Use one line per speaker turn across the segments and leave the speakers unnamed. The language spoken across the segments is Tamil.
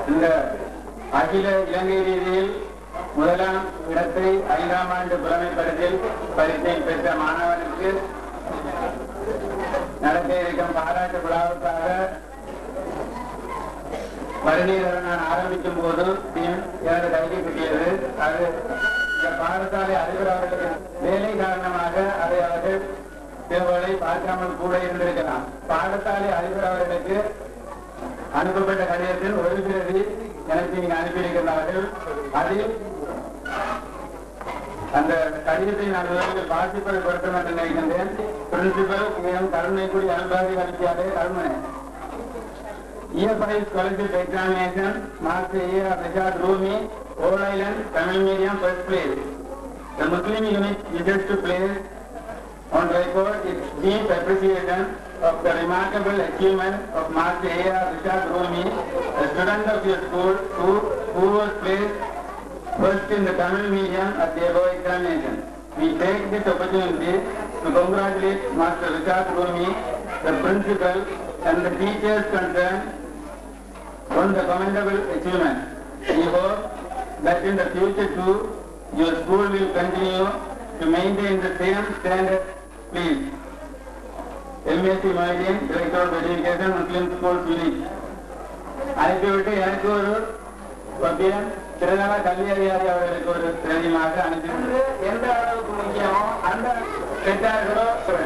இந்த அகில இலங்கை ரீதியில் முதலாம் இடத்தை ஐந்தாம் ஆண்டு புலமைப்படத்தில் பரிசை பெற்ற மாணவனுக்கு நடக்க இருக்கும் பாராட்டு விழாவுக்காக மறுநீரை நான் ஆரம்பிக்கும் போது டீம் எனது கைக்கு கிட்டியது அது இந்த பாடசாலை அதிபர் அவர்களுக்கு வேலை காரணமாக அதை அவர்கள் சிலவர்களை பார்க்காமல் கூட இருந்திருக்கலாம் பாடசாலை அதிபர் அவர்களுக்கு அனுப்பப்பட்ட கடிதத்தில் ஒரு பிரதி எனக்கு நீங்க அனுப்பியிருக்கிறார்கள் அதில் அந்த கடிதத்தை நான் முதலில் வாசிப்பதை பொருத்தம் என்று நினைக்கின்றேன் பிரின்சிபல் மிகவும் கருணைக்குடி அல்பாதி கல்வியாலே கருமனை EFI scholarship examination marks the year of Richard Rumi, All Island, Tamil medium first place. The Muslim unit wishes to place on record its deep appreciation of the remarkable achievement of Master A.R. Richard Rumi, a student of your school who, who was placed first in the Tamil medium at the above examination. We take this opportunity to congratulate Master Richard Rumi, the principal and the teachers concerned on the commendable achievement. We hope that in the future too, your school will continue to maintain the same standard. Please. MSc Moidin, Director of Education, Muslim Schools Unit. அனுப்பிவிட்டு எனக்கு ஒரு பத்தியம் திருநல கல்வி அதிகாரி அவர்களுக்கு ஒரு பிரதிமாக அனுப்பி எந்த அளவுக்கு முக்கியமோ அந்த பெற்றார்களோ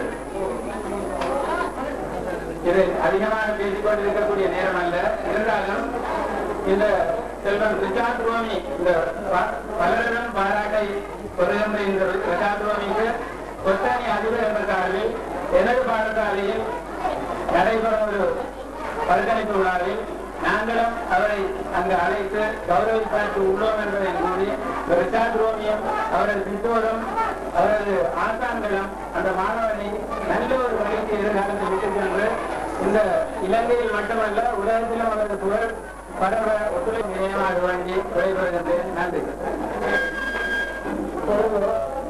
இது அதிகமாக பேசிக் கொண்டிருக்கக்கூடிய நேரம் அல்ல இருந்தாலும் இந்த செல்வன் ரிச்சார்ட் ரோமி இந்த ப- பலரிடம் பாராட்டை பெறுகின்ற இந்த ரிச்சார்ட் ரோமிக்கு கொத்தானி அதிபர் என்ற சார்பில் எனது பாடசாலையில் நடைபெறும் ஒரு பரிசளிப்பு விழாவில் நாங்களும் அவரை அங்கு அழைத்து கௌரவிப்பாட்டு உள்ளோம் என்பதை கூறி இந்த ரிச்சார்ட் ரோமியும் அவரது பெற்றோரும் அவரது ஆசான்களும் அந்த மாணவனை நல்ல ஒரு வழிக்கு எதிர்காலத்தில் விட்டு சென்று இந்த இலங்கையில் மட்டுமல்ல உலகத்திலும் அவரது புகழ் பரவ ஒத்துழைப்பு நிலையமாக வழங்கி விடைபெறுகின்றேன் நன்றி